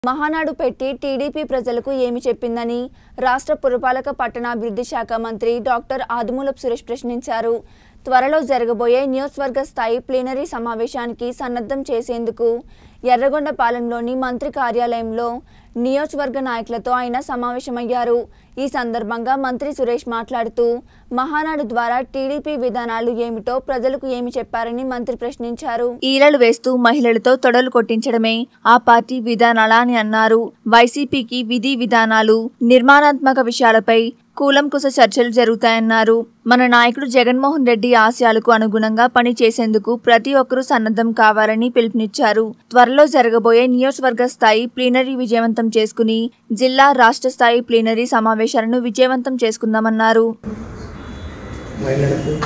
మహానాడు పెట్టి టీడీపీ ప్రజలకు ఏమి చెప్పిందని రాష్ట్ర పురపాలక పట్టణాభివృద్ధి శాఖ మంత్రి డాక్టర్ ఆదిమూలపు సురేష్ ప్రశ్నించారు త్వరలో జరగబోయే నియోజకవర్గ స్థాయి ప్లీనరీ సమావేశానికి సన్నద్ధం చేసేందుకు ఎర్రగొండపాలెంలోని మంత్రి కార్యాలయంలో నియోజకవర్గ నాయకులతో ఆయన సమావేశమయ్యారు ఈ సందర్భంగా మంత్రి సురేష్ మాట్లాడుతూ మహానాడు ద్వారా టీడీపీ విధానాలు ఏమిటో ప్రజలకు ఏమి చెప్పారని మంత్రి ప్రశ్నించారు ఈలలు వేస్తూ మహిళలతో తొడలు కొట్టించడమే ఆ పార్టీ విధానాలా అని అన్నారు వైసీపీకి విధి విధానాలు నిర్మాణాత్మక విషయాలపై కూలంకుశ చర్చలు జరుగుతాయన్నారు మన నాయకుడు జగన్మోహన్ రెడ్డి ఆశయాలకు అనుగుణంగా పని చేసేందుకు ప్రతి ఒక్కరూ సన్నద్ధం కావాలని పిలుపునిచ్చారు త్వరలో జరగబోయే నియోజకవర్గ స్థాయి ప్లీనరీ విజయవంతం చేసుకుని జిల్లా రాష్ట్ర స్థాయి ప్లీనరీ సమావేశాలను విజయవంతం చేసుకుందామన్నారు మహిళలకు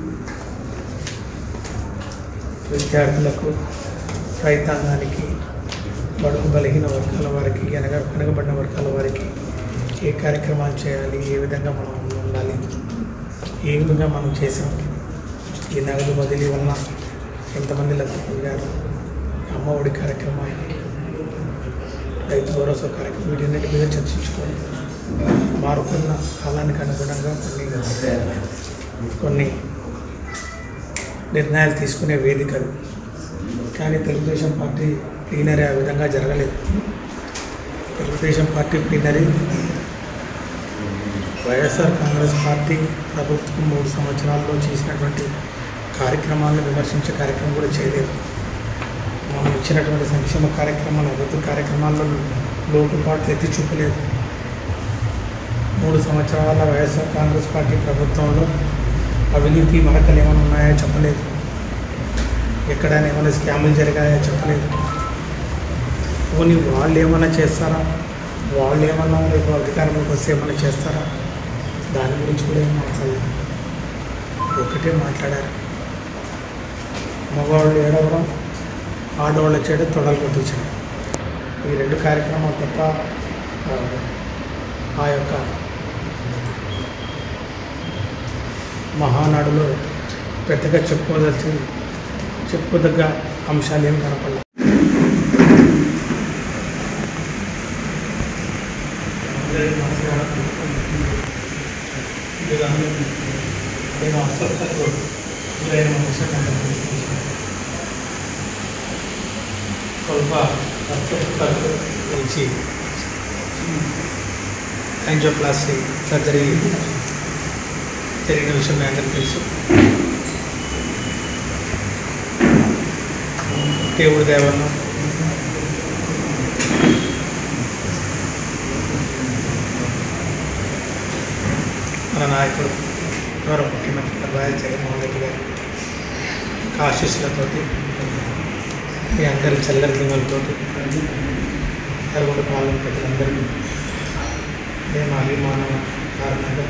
విద్యార్థులకు రైతాంగానికి బడుగు బలహీన వర్గాల వారికి వెనక వెనకబడిన వర్గాల వారికి ఏ కార్యక్రమాలు చేయాలి ఏ విధంగా మనం ఉండాలి ఏ విధంగా మనం చేసాం ఈ నగదు బదిలీ వలన ఎంతమంది లబ్ధి పొందారు అమ్మ ఒడి కార్యక్రమాలు రైతు భరోసా కార్యక్రమం వీటన్నిటి మీద చర్చించుకొని మారుతున్న కాలానికి అనుగుణంగా కొన్ని కొన్ని నిర్ణయాలు తీసుకునే వేదిక అది. కానీ తెలుగుదేశం పార్టీ ప్లీనరీ ఆ విధంగా జరగలేదు Telugudesam party plenary YSR Congress party ప్రభుత్వం మూడు సంవత్సరాల్లో చేసినటువంటి కార్యక్రమాలను విమర్శించే కార్యక్రమం కూడా చేయలేదు మనం ఇచ్చినటువంటి సంక్షేమ కార్యక్రమాలు అభివృద్ధి కార్యక్రమాల్లో లోటుపాట్లు ఎత్తి చూపలేదు మూడు సంవత్సరాల వైఎస్ఆర్ కాంగ్రెస్ పార్టీ ప్రభుత్వంలో అవినీతి మరకలు ఏమైనా ఉన్నాయో చెప్పలేదు ఎక్కడైనా ఏమైనా స్కాములు జరిగాయో చెప్పలేదు పోనీ వాళ్ళు ఏమైనా చేస్తారా వాళ్ళు ఏమన్నా రేపు అధికారంలోకి వస్తే ఏమైనా చేస్తారా దాని గురించి కూడా ఏం మాట్లాడలేదు ఒకటే మాట్లాడారు మగవాళ్ళు ఏడవడం ఆడవాళ్ళు చేయడం తొడలు కొట్టించడం ఈ రెండు కార్యక్రమాలు తప్ప ఆ, ఆ యొక్క మహానాడులో పెద్దగా చెప్పుకోదలసి చెప్పుకోదగ్గ అంశాలు ఏం కనపడలేదు అందరికీ నమస్కారం ఈరోజు నేను అస్వస్థతకు గురైన మనుషులు స్వల్ప రక్తపు నుంచి యాంజియోప్లాస్టీ సర్జరీ జరిగిన విషయం మీ అందరికీ తెలుసు దేవుడి దేవలను మన నాయకుడు గౌరవ ముఖ్యమంత్రి వైఎస్ జగన్మోహన్ రెడ్డి గారి ఆశీస్సులతోటి మీ అందరి చల్లరి దిమ్మలతోటి ఎరగొండ పాలన ప్రజలందరికీ మేము అభిమానం కారణంగా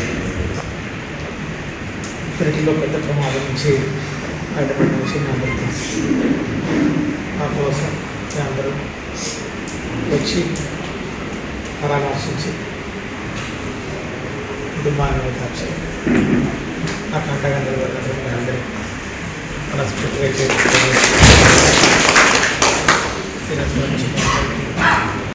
బ్రిటిలో పెద్ద ప్రమాదం నుంచి బయటపడిన విషయం మీ అందరికీ తెలుసు నా కోసం మీ అందరూ వచ్చి పరామర్శించి కుటుంబాన్ని ఓదార్చి నాకు అండగా నిలబడినందుకు మీ అందరికీ మనస్ఫూర్తిగా చేరుకోవాలి